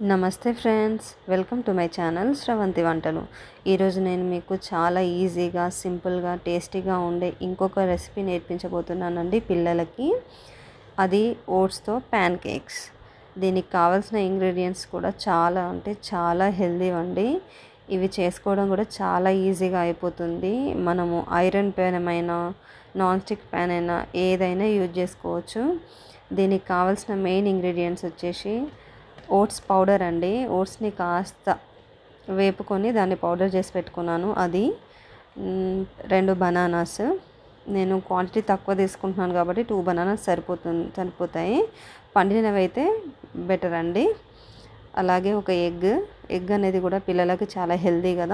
నమస్తే friends welcome to my channel Sravanthi వంటలు ఈరోజు నేను మీకు చాలా ఈజీగా సింపుల్గా టేస్టీగా ఉండే ఇంకొక రెసిపీ నేర్పించబోతున్నానండి పిల్లలకి అది ఓట్స్తో ప్యాన్ కేక్స్ దీనికి కావాల్సిన ఇంగ్రీడియంట్స్ కూడా చాలా అంటే చాలా హెల్దీ అండి ఇవి చేసుకోవడం కూడా చాలా ఈజీగా అయిపోతుంది మనము ఐరన్ ప్యాన్ అయినా నాన్ స్టిక్ ప్యాన్ అయినా ఏదైనా యూజ్ చేసుకోవచ్చు దీనికి కావాల్సిన మెయిన్ ఇంగ్రీడియంట్స్ వచ్చేసి ఓట్స్ పౌడర్ అండి ఓట్స్ని కాస్త వేపుకొని దాన్ని పౌడర్ చేసి పెట్టుకున్నాను అది మ్, రెండు బనానాస్ నేను క్వాంటిటీ తక్కువ తీసుకుంటున్నాను కాబట్టి టూ బనానాస్ సరిపోతుంది సరిపోతాయి పండినవి అయితే బెటర్ అండి అలాగే ఒక ఎగ్ ఎగ్ అనేది కూడా పిల్లలకి చాలా హెల్దీ కదా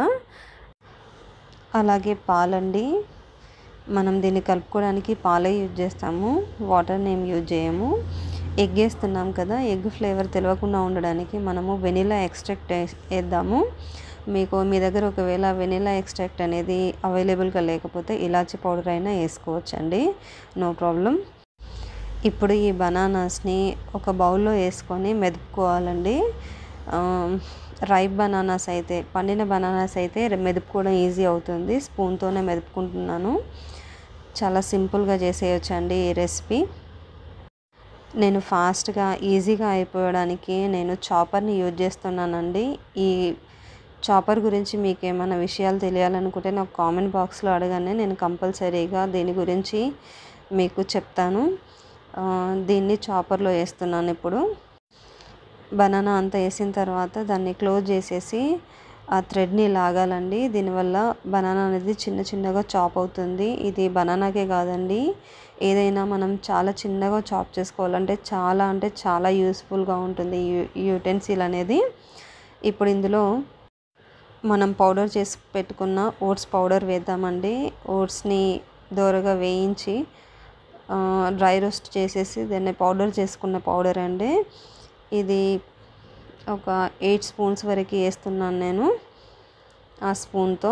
అలాగే పాలండి మనం దీన్ని కలుపుకోవడానికి పాలే యూజ్ చేస్తాము వాటర్ని ఏం యూజ్ చేయము ఎగ్ వేస్తున్నాం కదా ఎగ్ ఫ్లేవర్ తెలియకుండా ఉండడానికి మనము వెనిలా ఎక్స్ట్రాక్ట్ వేద్దాము మీకు మీ దగ్గర ఒకవేళ వెనిలా ఎక్స్ట్రాక్ట్ అనేది అవైలబుల్గా లేకపోతే ఇలాచి పౌడర్ అయినా వేసుకోవచ్చండి నో ప్రాబ్లం ఇప్పుడు ఈ బనానాస్ని ఒక బౌల్లో వేసుకొని మెదుపుకోవాలండి రైప్ బనానాస్ అయితే పండిన బనానాస్ అయితే మెదుపుకోవడం ఈజీ అవుతుంది స్పూన్తోనే మెదుపుకుంటున్నాను చాలా సింపుల్గా చేసేయచ్చండి ఈ రెసిపీ నేను ఫాస్ట్గా ఈజీగా అయిపోవడానికి నేను చాపర్ని యూజ్ చేస్తున్నానండి ఈ చాపర్ గురించి మీకు ఏమైనా విషయాలు తెలియాలనుకుంటే నాకు కామెంట్ బాక్స్లో అడగానే నేను కంపల్సరీగా దీని గురించి మీకు చెప్తాను ఆ, దీన్ని చాపర్లో వేస్తున్నాను ఇప్పుడు బనానా అంతా వేసిన తర్వాత దాన్ని క్లోజ్ చేసేసి ఆ థ్రెడ్ని లాగాలండి దీనివల్ల బనానా అనేది చిన్న చిన్నగా చాప్ అవుతుంది ఇది బనానాకే కాదండి ఏదైనా మనం చాలా చిన్నగా చాప్ చేసుకోవాలంటే చాలా అంటే చాలా యూస్ఫుల్గా ఉంటుంది యూటెన్సిల్ అనేది ఇప్పుడు ఇందులో మనం పౌడర్ చేసి పెట్టుకున్న ఓట్స్ పౌడర్ వేద్దామండి ఓట్స్ని దోరగా వేయించి ఆ, డ్రై రోస్ట్ చేసేసి దాన్ని పౌడర్ చేసుకున్న పౌడర్ అండి ఇది ఒక ఎయిట్ స్పూన్స్ వరకు వేస్తున్నాను నేను ఆ స్పూన్తో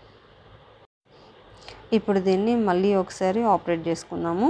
ఇప్పుడు దీన్ని మళ్ళీ ఒకసారి ఆపరేట్ చేసుకుందాము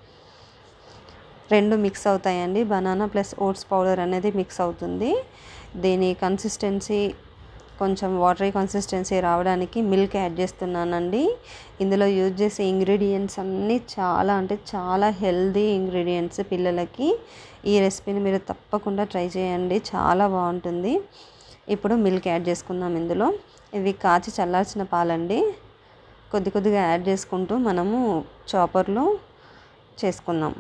రెండు మిక్స్ అవుతాయండి బనానా ప్లస్ ఓట్స్ పౌడర్ అనేది మిక్స్ అవుతుంది దీని కన్సిస్టెన్సీ కొంచెం వాటరీ కన్సిస్టెన్సీ రావడానికి మిల్క్ యాడ్ చేస్తున్నానండి ఇందులో యూజ్ చేసే ఇంగ్రీడియంట్స్ అన్నీ చాలా అంటే చాలా హెల్దీ ఇంగ్రీడియంట్స్ పిల్లలకి ఈ రెసిపీని మీరు తప్పకుండా ట్రై చేయండి చాలా బాగుంటుంది ఇప్పుడు మిల్క్ యాడ్ చేసుకుందాం ఇందులో ఇవి కాచి చల్లార్చిన పాలండి కొద్ది కొద్దిగా యాడ్ చేసుకుంటూ మనము చాపర్లో చేసుకుందాం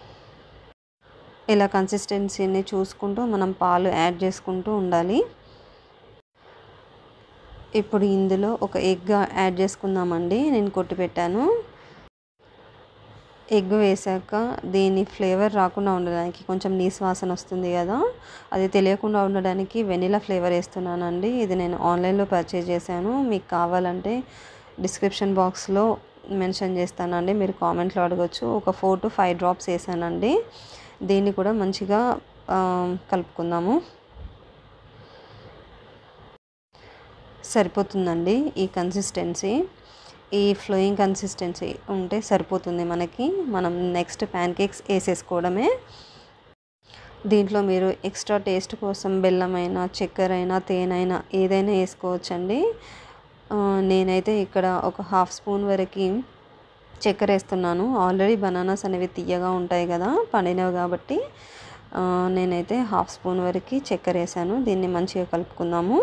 ఇలా కన్సిస్టెన్సీని చూసుకుంటూ మనం పాలు యాడ్ చేసుకుంటూ ఉండాలి ఇప్పుడు ఇందులో ఒక ఎగ్ యాడ్ చేసుకుందామండి నేను కొట్టి పెట్టాను ఎగ్ వేసాక దీని ఫ్లేవర్ రాకుండా ఉండడానికి కొంచెం నీసు వాసన వస్తుంది కదా అది తెలియకుండా ఉండడానికి వెనిలా ఫ్లేవర్ వేస్తున్నానండి ఇది నేను ఆన్లైన్లో పర్చేజ్ చేశాను మీకు కావాలంటే డిస్క్రిప్షన్ బాక్స్లో మెన్షన్ చేస్తానండి మీరు కామెంట్లో అడగచ్చు ఒక ఫోర్ టు ఫైవ్ డ్రాప్స్ వేసానండి దీన్ని కూడా మంచిగా ఆ, కలుపుకుందాము సరిపోతుందండి ఈ కన్సిస్టెన్సీ ఈ ఫ్లోయింగ్ కన్సిస్టెన్సీ ఉంటే సరిపోతుంది మనకి మనం నెక్స్ట్ ప్యాన్ కేక్స్ వేసేసుకోవడమే దీంట్లో మీరు ఎక్స్ట్రా టేస్ట్ కోసం బెల్లమైనా చక్కెర అయినా తేనైనా ఏదైనా వేసుకోవచ్చండి ఆ, నేనైతే ఇక్కడ ఒక హాఫ్ స్పూన్ వరకు చక్కెర వేస్తున్నాను ఆల్రెడీ బనానాస్ అనేవి తీయగా ఉంటాయి కదా పండినవి కాబట్టి ఆ, నేనైతే హాఫ్ స్పూన్ వరకు చక్కెర వేసాను దీన్ని మంచిగా కలుపుకుందాము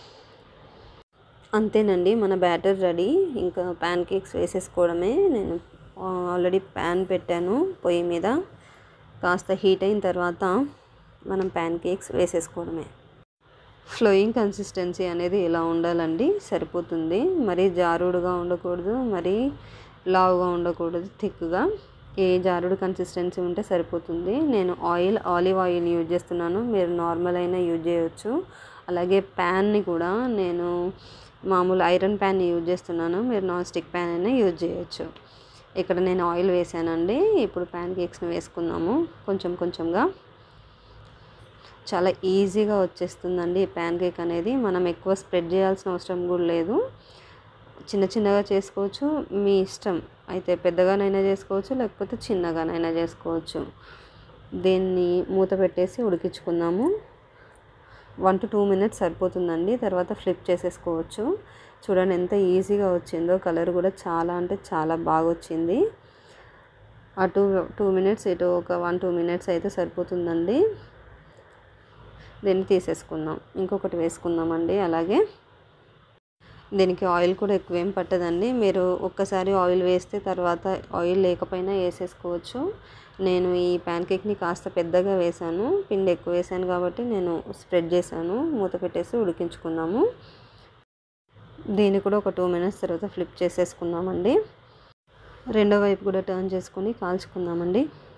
అంతేనండి మన బ్యాటర్ రెడీ ఇంకా ప్యాన్ కేక్స్ వేసేసుకోవడమే నేను ఆల్రెడీ ప్యాన్ పెట్టాను పొయ్యి మీద కాస్త హీట్ అయిన తర్వాత మనం ప్యాన్ కేక్స్ వేసేసుకోవడమే ఫ్లోయింగ్ కన్సిస్టెన్సీ అనేది ఇలా ఉండాలండి సరిపోతుంది మరీ జారుడుగా ఉండకూడదు మరీ లావుగా ఉండకూడదు థిక్గా ఏ జారుడు కన్సిస్టెన్సీ ఉంటే సరిపోతుంది నేను ఆయిల్ ఆలివ్ ఆయిల్ యూజ్ చేస్తున్నాను మీరు నార్మల్ అయినా యూజ్ చేయొచ్చు అలాగే ప్యాన్ని కూడా నేను మామూలు ఐరన్ ప్యాన్ యూజ్ చేస్తున్నాను మీరు నాన్ స్టిక్ ప్యాన్ అయినా యూజ్ చేయొచ్చు ఇక్కడ నేను ఆయిల్ వేసానండి ఇప్పుడు ప్యాన్ కేక్స్ని వేసుకుందాము కొంచెం కొంచెంగా చాలా ఈజీగా వచ్చేస్తుందండి ఈ ప్యాన్ కేక్ అనేది మనం ఎక్కువ స్ప్రెడ్ చేయాల్సిన అవసరం కూడా లేదు చిన్న చిన్నగా చేసుకోవచ్చు మీ ఇష్టం అయితే పెద్దగానైనా చేసుకోవచ్చు లేకపోతే చిన్నగానైనా చేసుకోవచ్చు దీన్ని మూత పెట్టేసి ఉడికించుకుందాము వన్ టు టూ మినిట్స్ సరిపోతుందండి తర్వాత ఫ్లిప్ చేసేసుకోవచ్చు చూడండి ఎంత ఈజీగా వచ్చిందో కలర్ కూడా చాలా అంటే చాలా బాగా వచ్చింది ఆ టూ టూ మినిట్స్ ఇటు ఒక వన్ టూ మినిట్స్ అయితే సరిపోతుందండి దీన్ని తీసేసుకుందాం ఇంకొకటి వేసుకుందామండి అలాగే దీనికి ఆయిల్ కూడా ఎక్కువ ఏం పట్టదండి మీరు ఒక్కసారి ఆయిల్ వేస్తే తర్వాత ఆయిల్ లేకపోయినా వేసేసుకోవచ్చు నేను ఈ ప్యాన్ కేక్ని కాస్త పెద్దగా వేసాను పిండి ఎక్కువ వేసాను కాబట్టి నేను స్ప్రెడ్ చేశాను మూత పెట్టేసి ఉడికించుకున్నాము దీన్ని కూడా ఒక టూ మినిట్స్ తర్వాత ఫ్లిప్ చేసేసుకున్నామండి రెండో వైపు కూడా టర్న్ చేసుకొని కాల్చుకుందామండి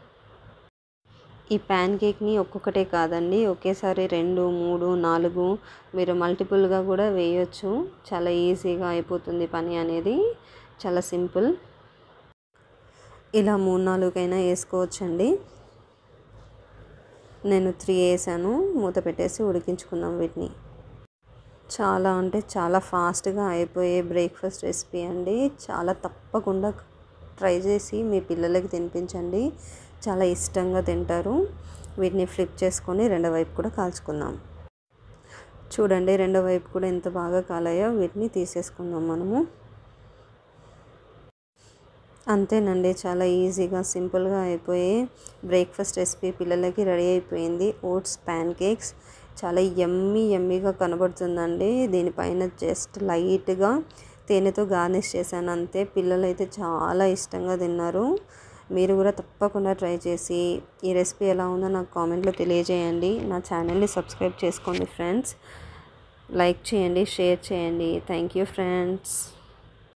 ఈ ప్యాన్ కేక్ని ఒక్కొక్కటే కాదండి ఒకేసారి రెండు మూడు నాలుగు మీరు మల్టిపుల్గా కూడా వేయొచ్చు చాలా ఈజీగా అయిపోతుంది పని అనేది చాలా సింపుల్ ఇలా మూడు నాలుగైనా వేసుకోవచ్చండి నేను త్రీ వేసాను మూత పెట్టేసి ఉడికించుకుందాం వీటిని చాలా అంటే చాలా ఫాస్ట్గా అయిపోయే బ్రేక్ఫాస్ట్ రెసిపీ అండి చాలా తప్పకుండా ట్రై చేసి మీ పిల్లలకి తినిపించండి చాలా ఇష్టంగా తింటారు వీటిని ఫ్లిప్ చేసుకొని రెండో వైపు కూడా కాల్చుకుందాం చూడండి రెండో వైపు కూడా ఎంత బాగా కాలాయో వీటిని తీసేసుకుందాం మనము అంతేనండి చాలా ఈజీగా సింపుల్గా అయిపోయి బ్రేక్ఫాస్ట్ రెసిపీ పిల్లలకి రెడీ అయిపోయింది ఓట్స్ ప్యాన్ కేక్స్ చాలా ఎమ్మీ ఎమ్మీగా కనబడుతుందండి దీనిపైన జస్ట్ లైట్గా తేనెతో గార్నిష్ చేశాను అంతే పిల్లలు అయితే చాలా ఇష్టంగా తిన్నారు మీరు కూడా తప్పకుండా ట్రై చేసి ఈ రెసిపీ ఎలా ఉందో నాకు కామెంట్లో తెలియజేయండి నా ఛానల్ని సబ్స్క్రైబ్ చేసుకోండి ఫ్రెండ్స్ లైక్ చేయండి షేర్ చేయండి థ్యాంక్ యూ ఫ్రెండ్స్